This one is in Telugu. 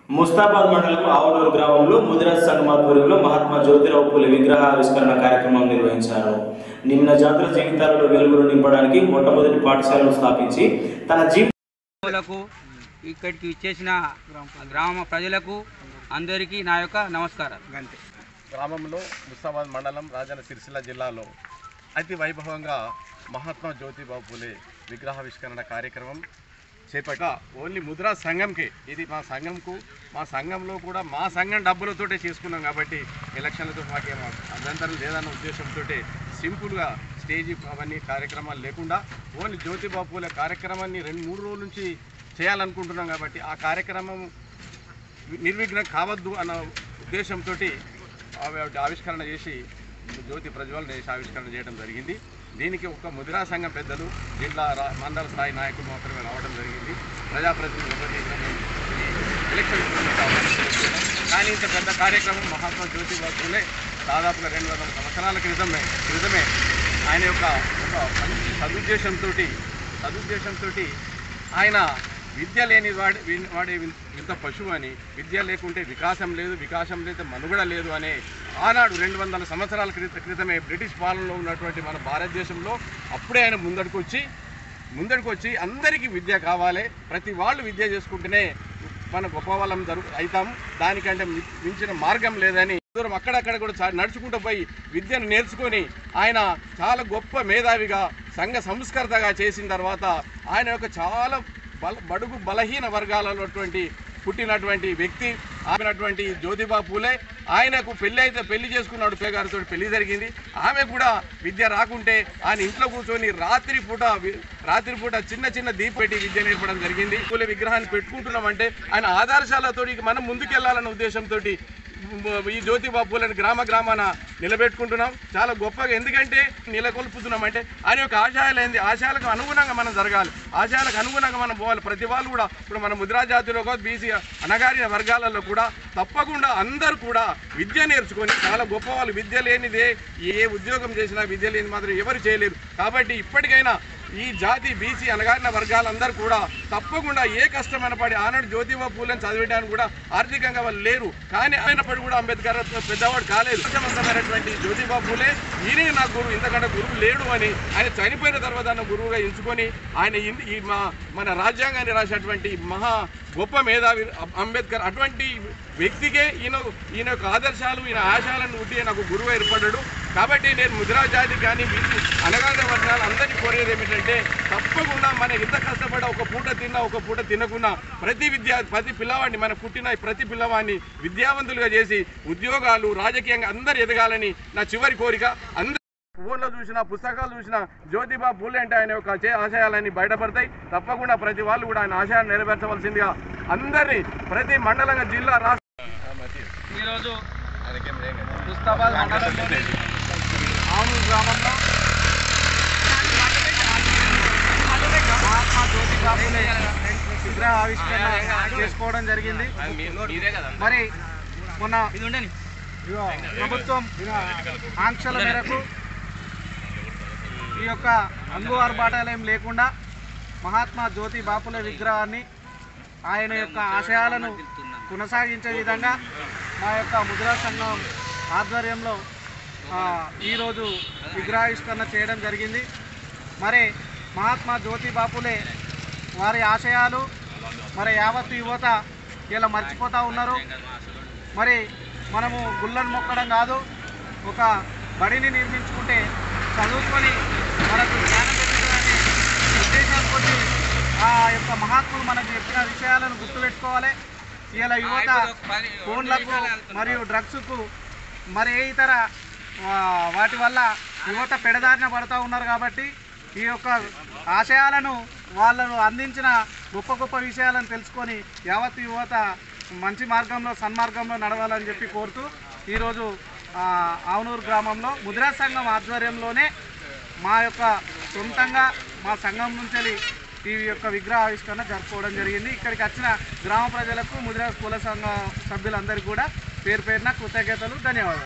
ముస్తాబాద్ మండలం ఆవులూరు గ్రామంలో ముదిరాజ్ సంఘం ఆధ్వర్యంలో మహాత్మా జ్యోతిరావు పూలే విగ్రహ ఆవిష్కరణ కార్యక్రమం నిర్వహించారు నిమ్న జాతుల జీవితాలలో వెలుగులు నింపడానికి మొట్టమొదటి పాఠశాలను స్థాపించి తన జీవిత లకు ఇక్కడికి ఇచ్చేసిన గ్రామ ప్రజలకు అందరికీ నా యొక్క నమస్కారం గ్రామంలో ముస్తాబాద్ మండలం రాజన్న సిరిసిల్ల జిల్లాలో అతి వైభవంగా మహాత్మా జ్యోతిబాబు పూలే విగ్రహావిష్కరణ కార్యక్రమం చేపట్ట ఓన్లీ ముద్రా సంఘంకి ఇది మా సంఘంకు మా సంఘంలో కూడా మా సంఘం డబ్బులతోటే చేసుకున్నాం కాబట్టి ఎలక్షన్లతో మాకేం అభ్యంతరం లేదన్న ఉద్దేశంతో సింపుల్గా స్టేజ్ అవన్నీ కార్యక్రమాలు లేకుండా ఓన్లీ జ్యోతిబాబు పూలే కార్యక్రమాన్ని రెండు మూడు రోజుల నుంచి చేయాలనుకుంటున్నాం కాబట్టి ఆ కార్యక్రమం నిర్విఘ్నం కావద్దు అన్న ఉద్దేశంతో ఆవిష్కరణ చేసి జ్యోతి ప్రజ్వలన చేసి ఆవిష్కరణ చేయడం జరిగింది దీనికి ఒక ముదిరా సంఘం పెద్దలు జిల్లా రా- మండల స్థాయి నాయకులు మాత్రమే రావడం జరిగింది ప్రజాప్రతినిధులు ఎవరు చేసినా మేము ఈ ఎలక్షన్ రావడం జరిగింది. కానీ ఇంత పెద్ద కార్యక్రమం మహాత్మా జ్యోతిబాబు పూలే దాదాపుగా రెండు వందల సంవత్సరాల క్రితమే క్రితమే ఆయన యొక్క ఒక మంచి సదుద్దేశంతో సదుద్దేశంతో ఆయన విద్య లేని వాడి వీ- వాడే విన్- వింత పశువు అని విద్య లేకుంటే వికాసం లేదు వికాసం లేకపోతే మనుగడ లేదు అనే ఆనాడు రెండు వందల సంవత్సరాల క్రిత క్రితమే బ్రిటిష్ పాలనలో ఉన్నటువంటి మన భారతదేశంలో అప్పుడే ఆయన ముందడుకు వచ్చి ముందడుకు వచ్చి అందరికీ విద్య కావాలి ప్రతి వాళ్ళు విద్య చేసుకుంటేనే మన గొప్ప వాళ్ళం జరుగు అవుతాం దానికంటే మి- మించిన మార్గం లేదని దూరం అక్కడక్కడ కూడా చా- నడుచుకుంటూ పోయి విద్యను నేర్చుకొని ఆయన చాలా గొప్ప మేధావిగా సంఘ సంస్కర్తగా చేసిన తర్వాత ఆయన యొక్క చాలా బల బడుగు బలహీన వర్గాలటువంటి పుట్టినటువంటి వ్యక్తి ఆమెనటువంటి జ్యోతిబా పూలే ఆయనకు పెళ్లి అయితే పెళ్లి చేసుకున్నాడు పే గారితో పెళ్లి జరిగింది ఆమె కూడా విద్య రాకుంటే ఆయన ఇంట్లో కూర్చొని రాత్రి పూట వి- రాత్రి పూట చిన్న చిన్న దీప పెట్టి విద్య నేర్పడం జరిగింది పూలే విగ్రహాన్ని పెట్టుకుంటున్నామంటే ఆయన ఆదర్శాలతో మనం ముందుకెళ్లాలన్న ఉద్దేశంతో ఈ జ్యోతిబా పూలని గ్రామ గ్రామాన నిలబెట్టుకుంటున్నాం చాలా గొప్పగా ఎందుకంటే నెలకొల్పుతున్నాం అంటే ఆయన యొక్క ఆశయాలు ఏంది ఆశయాలకు అనుగుణంగా మనం జరగాలి ఆశయాలకు అనుగుణంగా మనం పోవాలి ప్రతి వాళ్ళు కూడా ఇప్పుడు మన ముద్రా జాతిలో బీసీ అనగారిన వర్గాలలో కూడా తప్పకుండా అందరూ కూడా విద్య నేర్చుకొని చాలా గొప్ప వాళ్ళు విద్య లేనిదే ఏ ఉద్యోగం చేసినా విద్య లేని మాత్రం ఎవరు చేయలేరు కాబట్టి ఇప్పటికైనా ఈ జాతి బీసీ అనగారిన వర్గాలందరూ కూడా తప్పకుండా ఏ కష్టమైన పడి ఆనాడు జ్యోతిబా పూలను చదివేయడానికి కూడా ఆర్థికంగా వాళ్ళు లేరు కానీ అయినప్పటికీ కూడా అంబేద్కర్ పెద్దవాడు కాలేదు సంబంధమైనటువంటి జ్యోతిబా పూలే ఈయనే నా గురువు ఇంతకంటే గురువు లేడు అని ఆయన చనిపోయిన తర్వాత ఆయన గురువుగా ఎంచుకొని ఆయన ఇన్- ఈ మా మన రాజ్యాంగాన్ని రాసినటువంటి మహా గొప్ప మేధావి అం- అంబేద్కర్ అటువంటి వ్యక్తికే ఈయన ఈయన యొక్క ఆదర్శాలు ఈయన ఆశయాలను ఉట్టి నాకు గురువు ఏర్పడ్డాడు కాబట్టి నేను ముద్రా జాతి కానీ వీళ్ళు అనగానే వర్ణాలు అందరినీ కోరేది ఏమిటంటే తప్పకుండా మన ఇంత కష్టపడ ఒక పూట తిన్నా ఒక పూట తినకున్నా ప్రతి విద్యా ప్రతి పిల్లవాడిని మన పుట్టిన ఈ ప్రతి పిల్లవాడిని విద్యావంతులుగా చేసి ఉద్యోగాలు రాజకీయంగా అందరు ఎదగాలని నా చివరి కోరిక అందరూ ఫోన్లో చూసిన పుస్తకాలు చూసిన జ్యోతిబా పూలే అంటే ఆయన యొక్క చే ఆశయాలన్నీ బయటపడతాయి తప్పకుండా ప్రతి వాళ్ళు కూడా ఆయన ఆశయాన్ని నెరవేర్చవలసిందిగా అందరినీ ప్రతి మండలంగా జిల్లా రాష్ట్ర ఈరోజు ముస్తాబాద్ మండలంలోని ఆవునూరు గ్రామంలో మహాత్మా జ్యోతిబా పూలే విగ్రహ ఆవిష్కరణ చేసుకోవడం జరిగింది మరి మొన్న ఇదిగో ప్రభుత్వం ఆంక్షల మేరకు ఈ యొక్క అంగు ఆర్భాటాలయం లేకుండా మహాత్మా జ్యోతి బాపుల విగ్రహాన్ని ఆయన యొక్క ఆశయాలను కొనసాగించే విధంగా మా యొక్క ముద్రా సంఘం ఆధ్వర్యంలో ఆ, ఈరోజు విగ్రహావిష్కరణ చేయడం జరిగింది మరి మహాత్మా జ్యోతి బాపులే వారి ఆశయాలు మరి యావత్తు యువత ఇలా మర్చిపోతూ ఉన్నారు మరి మనము గుళ్ళను మొక్కడం కాదు ఒక బడిని నిర్మించుకుంటే చదువుకొని మనకు జ్ఞానం పెరుగుతుందనే ఉద్దేశంతో ఆ యొక్క మహాత్ములు మనకు చెప్పిన విషయాలను గుర్తుపెట్టుకోవాలి ఇలా యువత ఫోన్లకు మరియు డ్రగ్స్కు మరి ఏ ఇతర ఆ, వాటి వల్ల యువత పెడదారిన పడుతూ ఉన్నారు కాబట్టి ఈ యొక్క ఆశయాలను వాళ్ళను అందించిన గొప్ప గొప్ప విషయాలను తెలుసుకొని యావత్ యువత మంచి మార్గంలో సన్మార్గంలో నడవాలని చెప్పి కోరుతూ ఈరోజు ఆ, ఆవునూరు గ్రామంలో ముద్రా సంఘం ఆధ్వర్యంలోనే మా యొక్క సొంతంగా మా సంఘం నుంచి ఈ యొక్క విగ్రహ ఆవిష్కరణ జరుపుకోవడం జరిగింది ఇక్కడికి వచ్చిన గ్రామ ప్రజలకు ముద్రా కుల సంఘ సభ్యులందరికీ కూడా పేరు పేరున కృతజ్ఞతలు ధన్యవాదాలు